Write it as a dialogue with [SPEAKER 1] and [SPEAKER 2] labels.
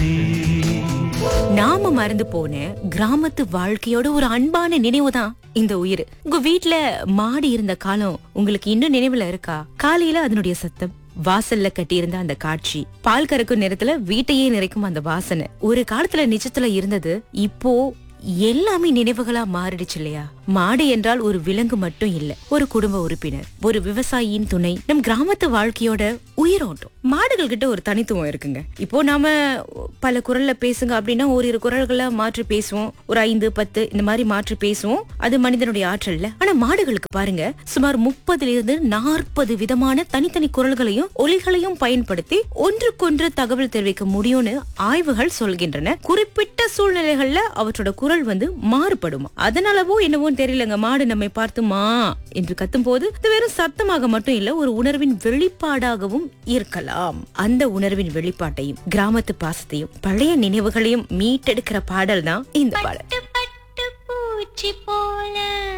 [SPEAKER 1] நன்றி
[SPEAKER 2] நாம மறந்து போன கிராமத்து வாழ்க்கையோட ஒரு அன்பான நினைவு தான் இந்த உயிர் உங்க வீட்ல மாடி இருந்த காலம் உங்களுக்கு இன்னும் நினைவுல இருக்கா காலையில அதனுடைய சத்தம் வாசல்ல கட்டியிருந்த அந்த காட்சி பால் கறக்கும் நேரத்துல வீட்டையே நிறைக்கும் அந்த வாசனை ஒரு காலத்துல நிஜத்துல இருந்தது இப்போ எல்லாமே நினைவுகளா மாறிடுச்சு இல்லையா மாடு என்றால் ஒரு விலங்கு மட்டும் இல்ல ஒரு குடும்ப உறுப்பினர் ஒரு விவசாயியின் துணை நம் கிராமத்து வாழ்க்கையோட உயிரோட்டம் மாடுகள் கிட்ட ஒரு தனித்துவம் இருக்குங்க இப்போ நாம பல குரல்ல பேசுங்க அப்படின்னா ஓரிரு குரல்களை மாற்றி பேசுவோம் ஒரு ஐந்து பத்து இந்த மாதிரி மாற்றி பேசுவோம் அது மனிதனுடைய ஆற்றல்ல ஆனா மாடுகளுக்கு பாருங்க சுமார் முப்பதுல இருந்து நாற்பது விதமான தனித்தனி குரல்களையும் ஒலிகளையும் பயன்படுத்தி ஒன்றுக்கொன்று தகவல் தெரிவிக்க முடியும்னு ஆய்வுகள் சொல்கின்றன குறிப்பிட்ட சூழ்நிலைகள்ல அவற்றோட குரல் வந்து மாறுபடும் அதனாலவோ என்னவோ தெரியலங்க மாடு நம்மை பார்த்து மா என்று கத்தும் போது இது வெறும் சத்தமாக மட்டும் இல்ல ஒரு உணர்வின் வெளிப்பாடாகவும் இருக்கலாம் அந்த உணர்வின் வெளிப்பாட்டையும் கிராமத்து பாசத்தையும் பழைய நினைவுகளையும் மீட்டெடுக்கிற பாடல் தான் இந்த பாடல்
[SPEAKER 3] பட்டு பட்டு பூச்சி போல